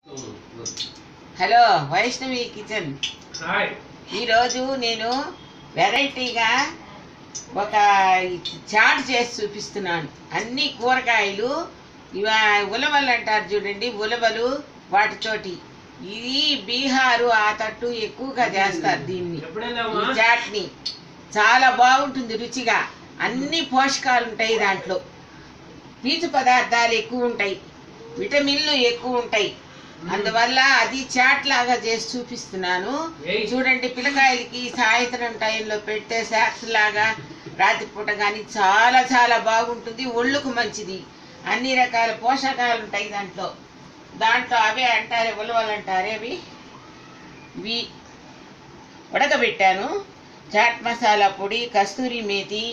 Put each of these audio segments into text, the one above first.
Hello Vaishnavi kitchen hi ఈరోజు నేను వెరైటీగా ఒక చాట్ చేసి చూపిస్తున్నాను అన్ని కూరగాయలు ఇవా ఉలవలు అంటారు చూడండి ఉలవలు వాటితోటి ఇది బీహారు ఆ తట్టు ఎక్కువగా చేస్తారు దీన్ని ఈ ఎప్పుడెళ్ళామా చాట్ని చాలా బాగుంటుంది రుచిగా అన్ని పోషకాలు ఉంటాయి దాంట్లో పీచు పదార్థాలు ఎక్కువ ఉంటాయి విటమిన్లు ఎక్కువ ఉంటాయి అందువల్ల అది చాట్ లాగా చేసి చూపిస్తున్నాను ఏయ్. చూడండి పిల్లకాయలకి సాయంత్రం టైంలో పెడితే స్నాక్స్ లాగా రాత్రిపూట కానీ చాలా చాలా బాగుంటుంది ఒళ్ళుకు మంచిది అన్ని రకాల పోషకాలు ఉంటాయి దాంట్లో దాంట్లో అవే అంటారే ఉలవలు అంటారే అవి ఇవి ఉడకబెట్టాను చాట్ మసాలా పొడి కస్తూరి మేతి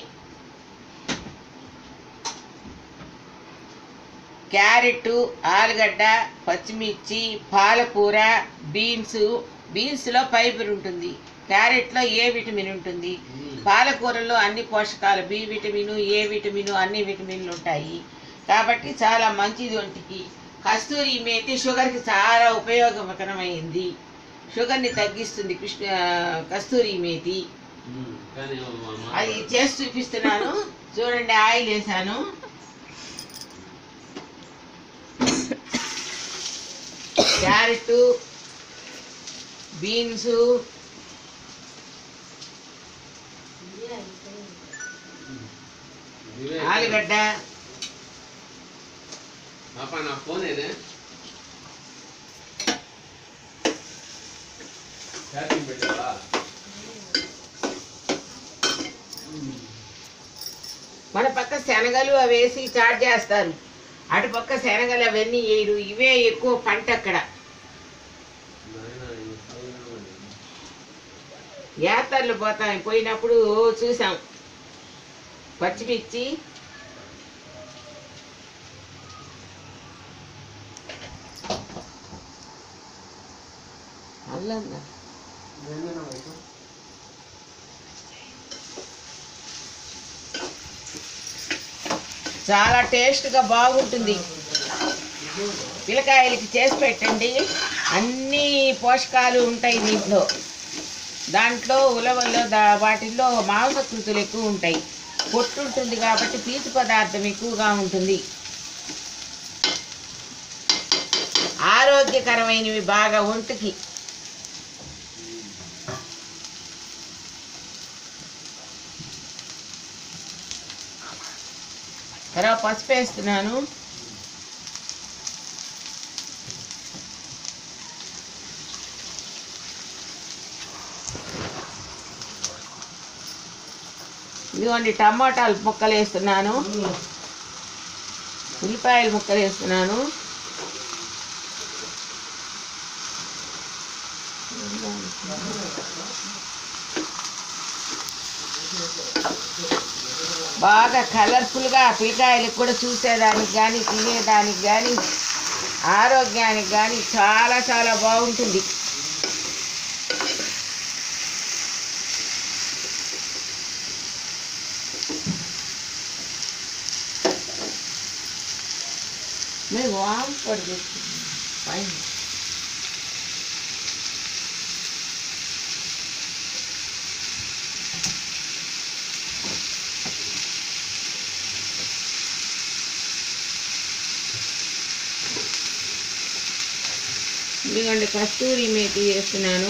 క్యారెట్ ఆలుగడ్డ పచ్చిమిర్చి పాలకూర బీన్స్ బీన్స్లో ఫైబర్ ఉంటుంది క్యారెట్లో ఏ విటమిన్ ఉంటుంది పాలకూరలో అన్ని పోషకాలు బి విటమిన్ ఏ విటమిన్ అన్ని విటమిన్లు ఉంటాయి కాబట్టి చాలా మంచిది ఒంటికి కస్తూరి మేతి షుగర్కి చాలా ఉపయోగకరమైంది షుగర్ని తగ్గిస్తుంది కృష్ణ కస్తూరి మేతి అది చేసి చూపిస్తున్నాను చూడండి ఆయిల్ వేసాను క్యారెట్ బీన్స్ ఆలుగడ్డ పాపా నా ఫోన్ ఏదే ఛార్జింగ్ పెట్టావా మన పక్క శనగలు అవి వేసి చాట్ చేస్తారు అటు పక్క శనగలు అవన్నీ వేయరు ఇవే ఎక్కువ పంట అక్కడ నాయనా ఇది చదువుదామని. యాత్రలు పోతాం పోయినప్పుడు చూసాం పచ్చిమిర్చి అల్లం చాలా టేస్ట్గా బాగుంటుంది పిల్లకాయలకి చేసి పెట్టండి అన్ని పోషకాలు ఉంటాయి దీంట్లో దాంట్లో ఉలవల్లో దా వాటిల్లో మాంసకృతులు ఎక్కువ ఉంటాయి పొట్టు ఉంటుంది కాబట్టి పీచు పదార్థం ఎక్కువగా ఉంటుంది ఆరోగ్యకరమైనవి బాగా ఒంటికి తర్వాత పసుపు వేస్తున్నాను ఇదిగోండి టమాటాలు ముక్కలు వేస్తున్నాను ఉల్లిపాయలు ముక్కలు వేస్తున్నాను బాగా కలర్ఫుల్గా పిల్లకాయలకు కూడా చూసేదానికి కానీ తినేదానికి కానీ ఆరోగ్యానికి కానీ చాలా చాలా బాగుంటుంది మేము వామ్ పడి పైన ఇదిగోండి కస్తూరి మేతి వేస్తున్నాను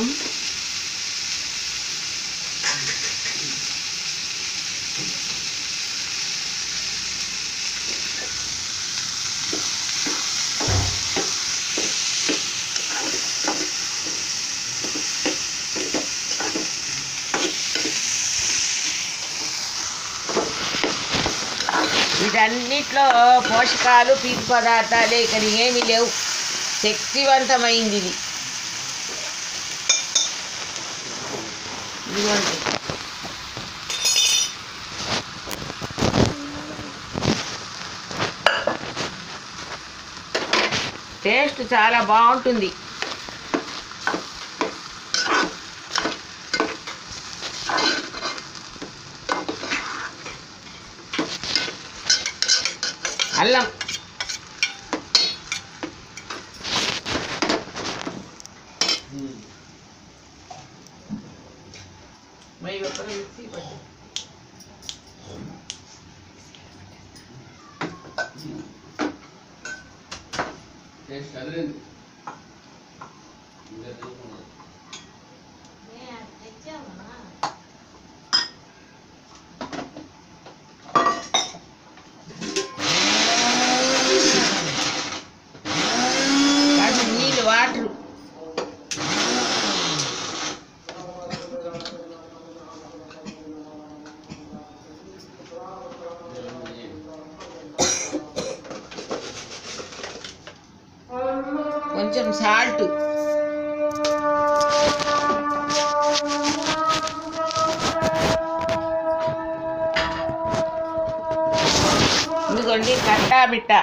వీటన్నిటిలో పోషకాలు పీచు పదార్థాలే ఇక్కడ ఏమీ లేవు శక్తివంతమైంది ఇది ఇదిగోండి టేస్ట్ చాలా బాగుంటుంది అల్లం టేస్ట్ అదిరింది ఇంకా తినుకున్నా కాదు నీళ్ళు వాటర్ కొంచెం సాల్ట్ ఇదిగోండి కట్టా బిట్ట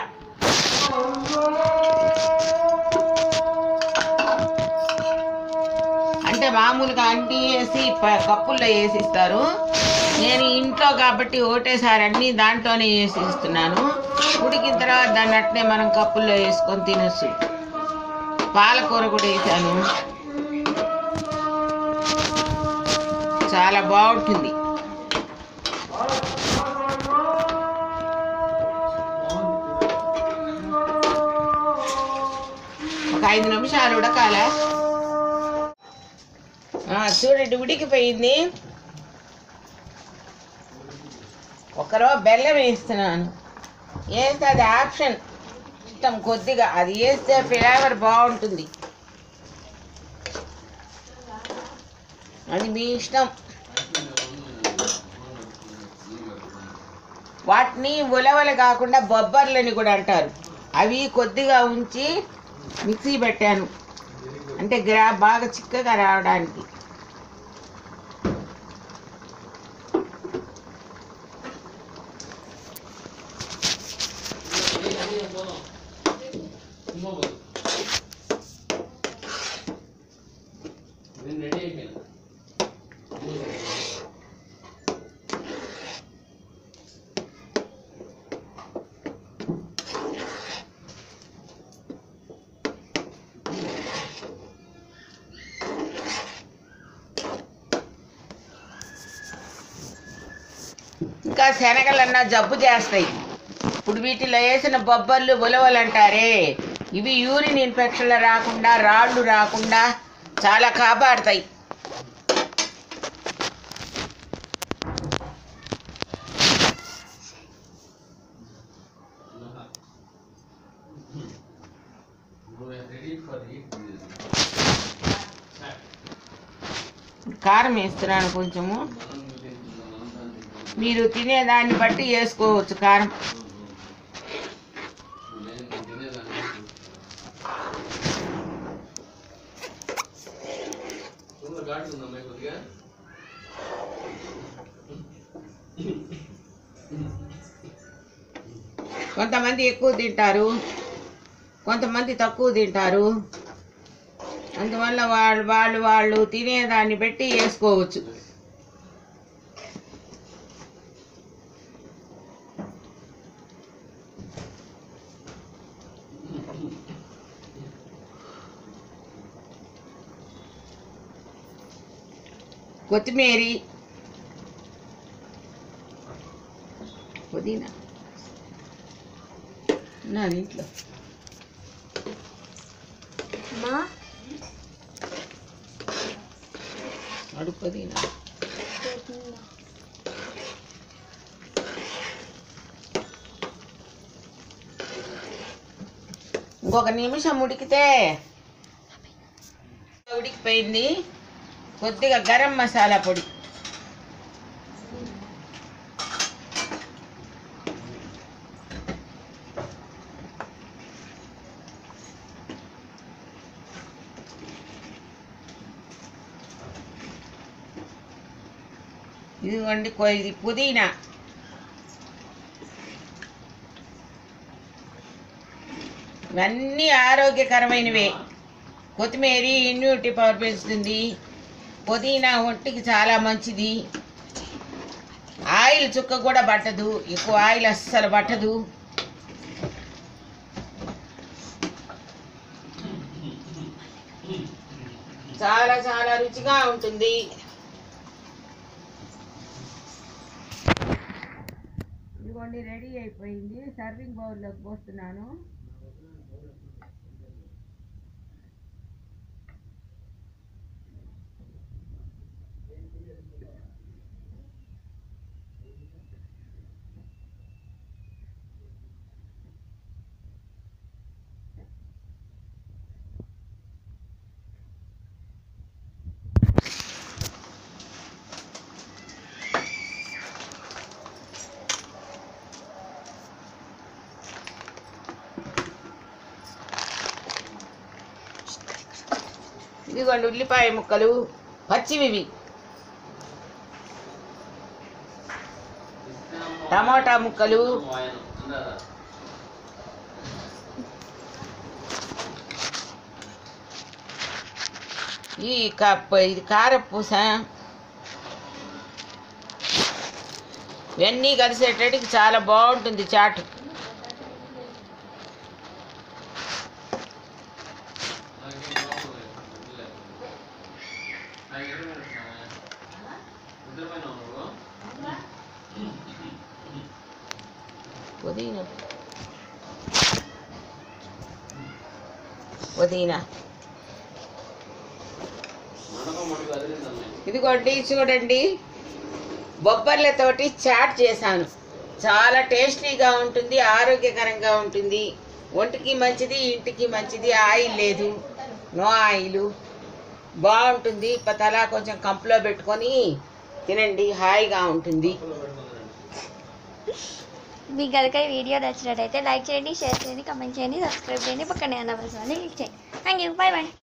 అంటే మామూలుగా అంటి వేసి ప- కప్పుల్లో వేసిస్తారు నేను ఇంట్లో కాబట్టి ఒకటేసారి అన్ని దాంట్లోనే వేసి ఇస్తున్నాను ఉడికిన తర్వాత దాన్ని అట్నే మనం కప్పుల్లో వేసుకొని తినొచ్చు పాలకూర కూడా వేసాను చాలా బాగుంటుంది ఒక ఐదు నిమిషాలు ఉడకాల ఆ, చూడండి ఉడికిపోయింది ఒకరో బెల్లం వేస్తున్నాను వేస్తే అది ఆప్షన్ ఇష్టం కొద్దిగా అది వేస్తే ఫ్లేవర్ బాగుంటుంది అది మీ ఇష్టం వాటిని ఉలవలు కాకుండా బొబ్బర్లని కూడా అంటారు అవి కొద్దిగా ఉంచి మిక్సీ పెట్టాను అంటే గ్రా బాగా చిక్కగా రావడానికి నేను రెడీ అయిపోయినా ఇంకా శనగలన్నా జబ్బు చేస్తాయి ఇప్పుడు వీటిలో వేసిన బొబ్బర్లు ఉలవలు అంటారే ఇవి యూరిన్ ఇన్ఫెక్షన్లు రాకుండా రాళ్ళు రాకుండా చాలా కాపాడతాయి రెడీ ఫర్ ఈట్ కారం వేస్తున్నాను కొంచెము మనం తింటున్నాం అంతా తింటున్నాం మీరు తినేదాన్ని బట్టి వేసుకోవచ్చు కారం నేను తినేదాన్ని చూడ ఘాటు ఉందమ్మా కొద్దిగా కొంతమంది ఎక్కువ తింటారు కొంతమంది తక్కువ తింటారు అందువల్ల వాళ్ళు వాళ్ళు వాళ్ళు తినేదాన్ని బట్టి వేసుకోవచ్చు కొత్తిమీరి పుదీనా నా ఇంట్లో అడుగు పుదీనా ఇంకొక నిమిషం ఉడికితే ఉడికిపోయింది కొద్దిగా గరం మసాలా పొడి ఇదిగోండి కొ- ఇది పుదీనా ఇవన్నీ ఆరోగ్యకరమైనవే కొత్తిమీర ఇమ్యూనిటీ పవర్ పెంచుతుంది పుదీనా ఒంటికి చాలా మంచిది ఆయిల్ చుక్క కూడా పట్టదు ఎక్కువ ఆయిల్ అస్సలు పట్టదు చాలా చాలా రుచిగా ఉంటుంది ఇదిగోండి రెడీ అయిపోయింది సర్వింగ్ బౌల్లోకి పోస్తున్నాను ఇదిగోండి ఉల్లిపాయ ముక్కలు పచ్చివి ఇవి. టమోటా ముక్కలు ఆయన ఉన్నారా ఈ కప్ప ఇది కారపూస ఇవన్నీ కలిసేటట్టుకి చాలా బాగుంటుంది చాటు నాకేం ప్రాబ్లం లేదు లేదు. నాకు ఎక్కడ పెడుతున్నావా? నిద్రపోయినావా నువ్వు? పుదీనా పుదీనా మండపం మటుకు అదిరిందమ్మాయి. ఇదిగోండి చూడండి బొబ్బర్లతోటి చాట్ చేశాను చాలా టేస్టీగా ఉంటుంది ఆరోగ్యకరంగా ఉంటుంది ఒంటికి మంచిది ఇంటికి మంచిది ఆయిల్ లేదు నో ఆయిల్ బాగుంటుంది తలా కొంచెం కంపులో పెట్టుకొని తినండి హాయిగా ఉంటుంది పప్పులో పెట్టుకుందండి. మీకు కనుక ఈ వీడియో నచ్చినట్టయితే లైక్ చేయండి షేర్ చేయండి కమెంట్ చేయండి సబ్స్క్రైబ్ చేయండి పక్కనే అన్న ప్రసాద్ క్లిక్ చేయండి థ్యాంక్ యూ బాయ్ బాయ్